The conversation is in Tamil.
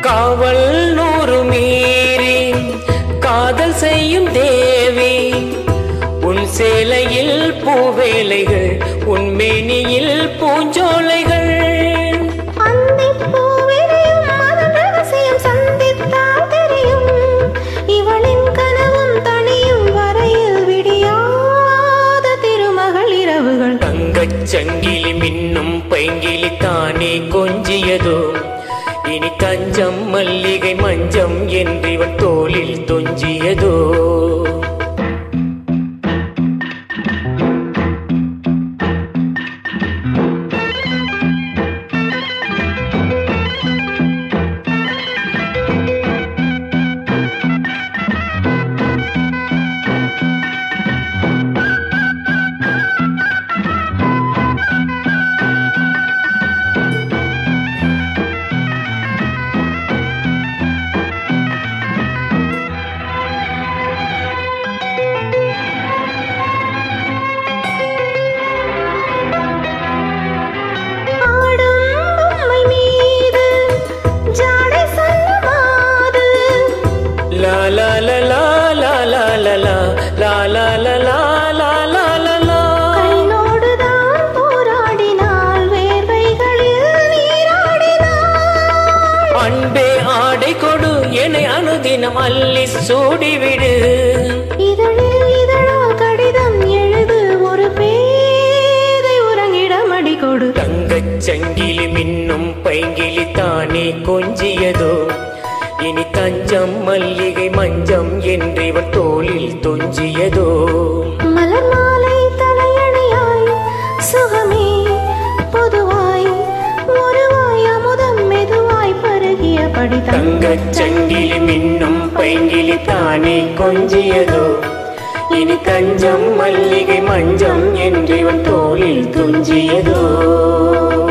காவல் நூறு மீறி காதல் செய்யும் தேவி உன் சேலையில் பூவேலைகள் உன் மேனியில் பூஞ்சோலைகள் அந்திப் பூவிரியும் அதன் ரகசியம் சந்தித்தால் தெரியும். இவளின் கனவும் தணியும் வரையில் விடியாத திருமகள் இரவுகள் தங்கச் சங்கிலி மின்னும் பைங்கிலி தானே கொஞ்சியதோ இனி தஞ்சம் மல்லிகை மஞ்சம் என்றிவன் தோளில் தொஞ்சியதோ ஆடும் பொம்மை மீது ஜாடை சன்னமாது. லா லா லா லா லா லா லா லா லா லா லா லா லா லா லா லா கண்ணோடுதான் போராடினாள் வேர்வைகளில் நீராடினாள் அன்பே ஆடை கொடு என்னை அனுதினம் அள்ளி சூடிவிடு இதழில் இதழால் கடிதம் எழுது ஒரு பேதை உறங்கிடம் அடி கொடு தங்கச் சங்கிலி மின்னும் பைங்கிலி தானே கொஞ்சியதோ இனி தஞ்சம் மல்லிகை மஞ்சம் என்றிவன் தோளில் தொஞ்சியதோ மலர் மாலை தலையணையாய் சுகமே பொதுவாய் ஒருவாய் அமுதம் மெதுவாய் பருகிய படி தங்கச் சங்கிலி மின்னும் பைங்கிலி தானே கொஞ்சியதோ இனி தஞ்சம் மல்லிகை மஞ்சம் என்றிவன் தோளில் துஞ்சியதோ